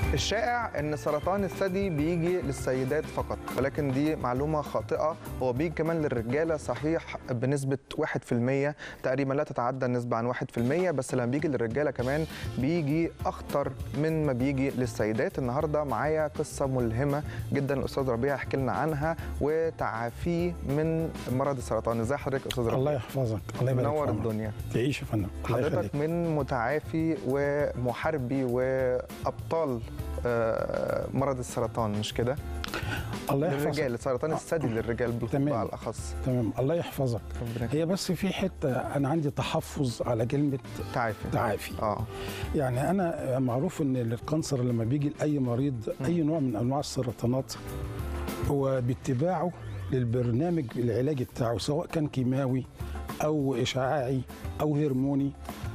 الشائع ان سرطان الثدي بيجي للسيدات فقط ولكن دي معلومه خاطئه هو بيجي كمان للرجاله صحيح بنسبه 1% تقريبا لا تتعدى النسبه عن 1% بس لما بيجي للرجاله كمان بيجي اخطر من ما بيجي للسيدات النهارده معايا قصه ملهمه جدا الاستاذ ربيع يحكي لنا عنها وتعافيه من مرض السرطان ازي حضرتك استاذ ربيع الله يحفظك الله يبارك منور في عمرك. الدنيا تعيش يا فندم الله حضرتك يخليك. من متعافي ومحاربي وابطال آه، مرض السرطان مش كده؟ الله يحفظك للرجال سرطان الثدي للرجال بالخطبه تمام. على الاخص تمام الله يحفظك ربنا يخليك. هي بس في حته انا عندي تحفظ على كلمه تعافي تعافي اه يعني انا معروف ان الكانسر لما بيجي لاي مريض اي نوع من انواع السرطانات هو باتباعه للبرنامج العلاجي بتاعه سواء كان كيماوي او اشعاعي او هرموني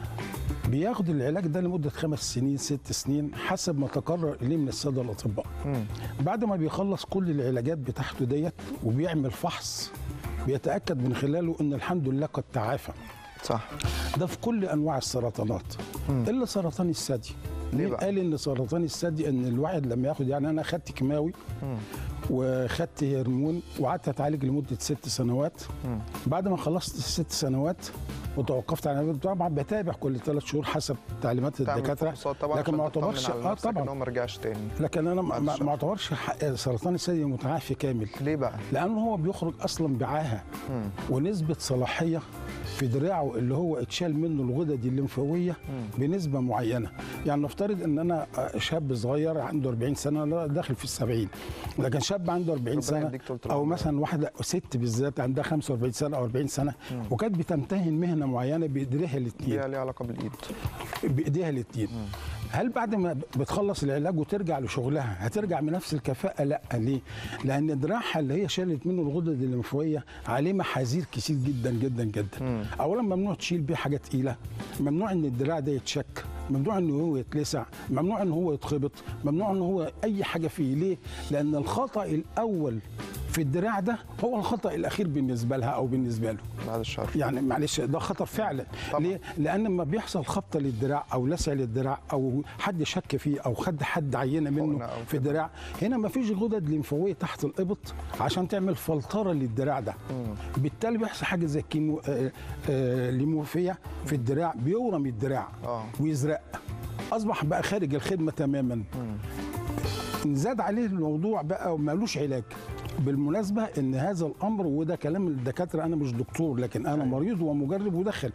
بياخد العلاج ده لمده خمس سنين ست سنين حسب ما تقرر اليه من الساده الاطباء مم. بعد ما بيخلص كل العلاجات بتاعته ديت وبيعمل فحص بيتاكد من خلاله ان الحمد لله قد تعافى صح ده في كل انواع السرطانات الا سرطان الثدي ليه مين بقى؟ قال ان سرطان الثدي ان الواحد لما ياخد يعني انا خدت كيماوي مم. وخدت هرمون وقعدت اتعالج لمده ست سنوات مم. بعد ما خلصت الست سنوات وتوقفت عن العلاج طبعا بتابع كل ثلاث شهور حسب تعليمات تعمل الدكاتره فحوصات طبعا لكن ما عشان تطمن اعتبرش على اه نفسك ان طبعا هو ما رجعش تاني لكن انا ما- بعد ما الشر. ما اعتبرش حق- سرطان الثدي متعافي كامل ليه بقى؟ لانه هو بيخرج اصلا بعاهه مم. ونسبه صلاحيه في دراعه اللي هو اتشال منه الغدد الليمفاويه بنسبه معينه يعني نفترض ان انا شاب صغير عنده 40 سنه لا داخل في السبعين لكن شاب عنده 40 ربنا سنه يديك طولة او العمر. مثلا واحده ست بالذات عندها 45 سنه او 40 سنه وكانت بتمتهن مهنه معينه بايديها الاثنين ليها ليها علاقه بالايد بايديها الاثنين هل بعد ما بتخلص العلاج وترجع لشغلها هترجع بنفس الكفاءه لا ليه لان دراعها اللي هي شالت منه الغدد الليمفاويه عليه محاذير كتير جدا جدا جدا اولا ممنوع تشيل بيه حاجه تقيله ممنوع ان الدراع ده يتشك ممنوع ان هو يتلسع ممنوع ان هو يتخبط ممنوع ان هو اي حاجه فيه ليه لان الخطا الاول في الدراع ده هو الخطا الاخير بالنسبه لها او بالنسبه له بعد الشر يعني معلش ده خطر فعلا طبعا. ليه؟ لان لما بيحصل خبطه للدراع او لسع للدراع او حد شك فيه او خد حد عينه منه حقنة أو في الدراع هنا ما فيش غدد ليمفاويه تحت الابط عشان تعمل فلتره للدراع ده بالتالي بيحصل حاجه زي كيمو آه آه ليموفيه في الدراع بيورم الدراع آه. ويزرق اصبح بقى خارج الخدمه تماما زاد عليه الموضوع بقى ومالوش علاج بالمناسبة ان هذا الامر وده كلام الدكاترة انا مش دكتور لكن انا مريض ومجرب ودخل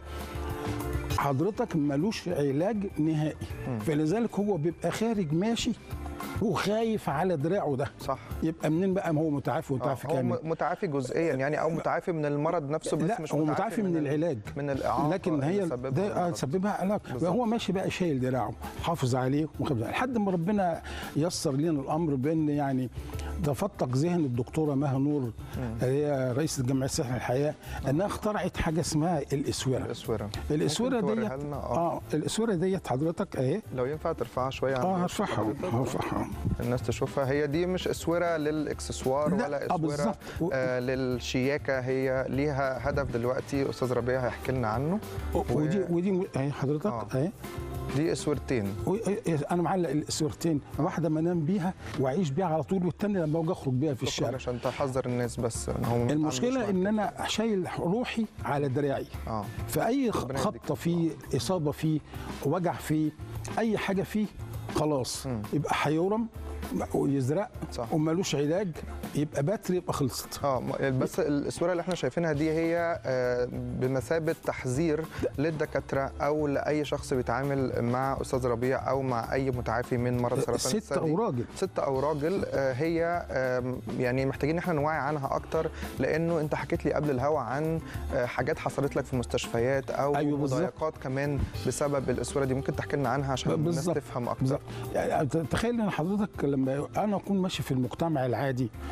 حضرتك ملوش علاج نهائي فلذلك هو بيبقى خارج ماشي وخايف على دراعه ده صح يبقى منين بقى ما هو متعافي آه، ومتعافي هو كامل م- متعافي جزئيا يعني او متعافي من المرض نفسه بس لا مش هو متعافي من, العلاج من الاعاقه لكن اللي هي سببها ده آه المرض. سببها علاج بالظبط. وهو ماشي بقى شايل دراعه حافظ عليه ومخبز عليه. لحد ما ربنا يسر لنا الامر بان يعني تفتق ذهن الدكتوره مها نور هي رئيسه جمعيه صحه الحياه انها اخترعت حاجه اسمها الاسوره الاسوره الاسوره ممكن ديت توريها لنا؟ اه اه الاسوره ديت حضرتك اهي لو ينفع ترفعها شويه عن اه وش هرفعها حضرتك. هرفعها الناس تشوفها هي دي مش اسوره للاكسسوار لا، ولا آه، اسوره بالظبط. و- آه للشياكه هي ليها هدف دلوقتي استاذ ربيع هيحكي لنا عنه و- ودي ودي اهي حضرتك آه. اهي دي اسورتين و- انا معلق الاسورتين واحده بنام بيها واعيش بيها على طول والتانيه لما باجي اخرج بيها في الشارع عشان تحذر الناس بس ان هم ما المشكله يتعاملوش ان مع انا شايل روحي على دراعي كده. اه فاي ربنا يديك خبطه فيه اصابه فيه وجع فيه اي حاجه فيه خلاص يبقى هيورم ويزرق صح. ومالوش علاج يبقى باتري يبقى خلصت اه م- بس الصوره اللي احنا شايفينها دي هي آه، بمثابه تحذير للدكاتره او لاي شخص بيتعامل مع استاذ ربيع او مع اي متعافي من مرض سرطان ست الثدي. او راجل ست او راجل آه، هي آم، يعني محتاجين ان احنا نوعي عنها اكتر لانه انت حكيت لي قبل الهوا عن آه، حاجات حصلت لك في مستشفيات او أيوة بالظبط. مضايقات كمان بسبب الاسوره دي ممكن تحكي لنا عنها عشان الناس بالظبط. تفهم اكتر بالظبط يعني تخيل ان حضرتك لما انا اكون ماشي في المجتمع العادي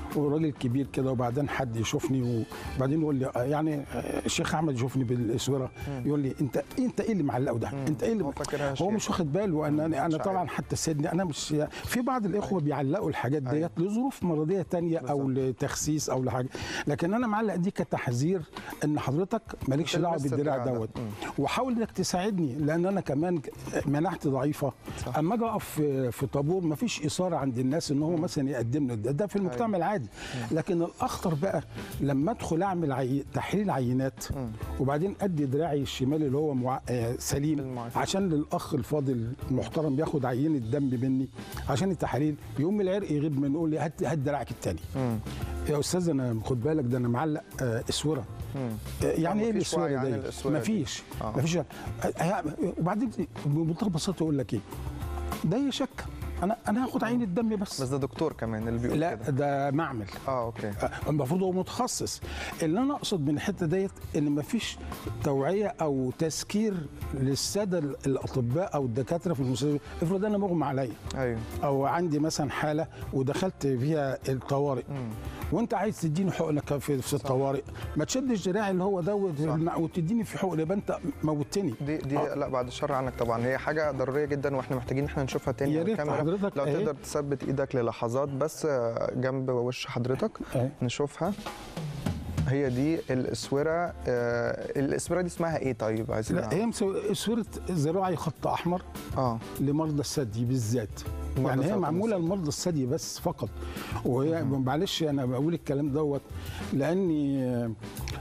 وراجل كبير كده وبعدين حد يشوفني وبعدين يقول لي آه، يعني آه، الشيخ احمد يشوفني بالاسوره يقول لي انت انت ايه اللي معلقه ده انت ايه اللي هو فاكرها هو شيء. مش واخد باله انا انا مش طبعا عارف. حتى سيدني انا مش في بعض الاخوه بيعلقوا الحاجات أيوة. ديت لظروف مرضيه تانية او لتخسيس او لحاجه لكن انا معلق دي كتحذير ان حضرتك مالكش تلبس دعوه بالدراع الدراع ده. دوت مم. وحاول انك تساعدني لان انا كمان مناعتي ضعيفه صح. اما اجي اقف في, في طابور ما فيش اثاره عند الناس ان هو مثلا يقدم لي ده, ده في المجتمع العادي لكن الاخطر بقى لما ادخل اعمل عي... تحليل عينات وبعدين ادي دراعي الشمال اللي هو مع... آه، سليم المعافى. عشان للاخ الفاضل المحترم ياخد عينه دم مني عشان التحاليل يقوم العرق يغيب منه يقول لي هات هات دراعك التاني مم. يا استاذ انا خد بالك ده انا معلق آه، اسوره مم. آه، يعني ايه مفيش وعي الاسوره عن دي؟ الأسورة دي. مفيش آه. مفيش آه، آه، وبعدين بمنتهى البساطه يقول لك ايه؟ ده هي شك انا انا هاخد عينه دم بس بس ده دكتور كمان اللي بيقول لا كده ده معمل اه اوكي آه، المفروض هو متخصص اللي انا اقصد من الحته ديت ان مفيش توعيه او تذكير للساده الاطباء او الدكاتره في المستشفى افرض انا مغمى عليا ايوه او عندي مثلا حاله ودخلت فيها الطوارئ وانت عايز تديني حقنه ك- في, في الطوارئ ما تشدش دراعي اللي هو ده وت- وتديني في حقنه يبقى انت موتني دي دي آه. لا بعد الشر عنك طبعا هي حاجه ضروريه جدا واحنا محتاجين احنا نشوفها تاني يا على ريت الكاميرا. حضرتك لو أهي. تقدر تثبت ايدك للحظات بس آه، جنب وش حضرتك أهي. نشوفها هي دي الاسوره آه، الاسوره دي اسمها ايه طيب عايزين لا نعرف. هي مسو- صوره ذراعي خط احمر اه لمرضى الثدي بالذات مرضى يعني هي سرطان معموله الثدي. لمرضى الثدي بس فقط وهي معلش انا بقول الكلام دوت لاني آه،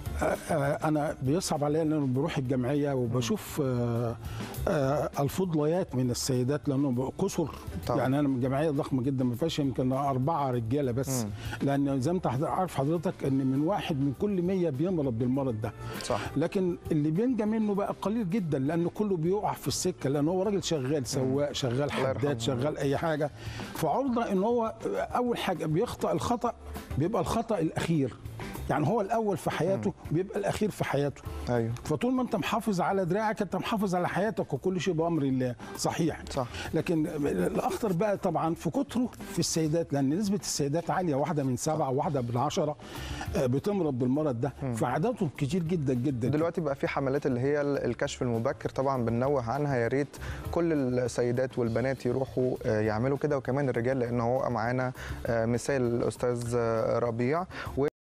آه، انا بيصعب عليا ان انا بروح الجمعيه وبشوف آه، آه، الفضليات من السيدات لانه كسر طبعا. يعني انا من جمعيه ضخمه جدا ما فيهاش يمكن اربعه رجاله بس مم. لان زي ما انت عارف حضرتك ان من واحد من كل 100 بيمرض بالمرض ده صح لكن اللي بينجى منه بقى قليل جدا لانه كله بيقع في السكه لان هو راجل شغال سواق شغال الله يرحمه. حداد شغال اي حاجه فعرضه ان هو اول حاجه بيخطا الخطا بيبقى الخطا الاخير يعني هو الاول في حياته بيبقى الاخير في حياته ايوه فطول ما انت محافظ على دراعك انت محافظ على حياتك وكل شيء بامر الله صحيح صح. لكن الاخطر بقى طبعا في كتره في السيدات لان نسبه السيدات عاليه واحده من سبعه وواحده من عشره آه، بتمرض بالمرض ده فعددهم كتير جدا جدا دلوقتي بقى في حملات اللي هي الكشف المبكر طبعا بننوه عنها يا ريت كل السيدات والبنات يروحوا آه، يعملوا كده وكمان الرجال لان هو معانا آه، مثال الاستاذ آه، ربيع و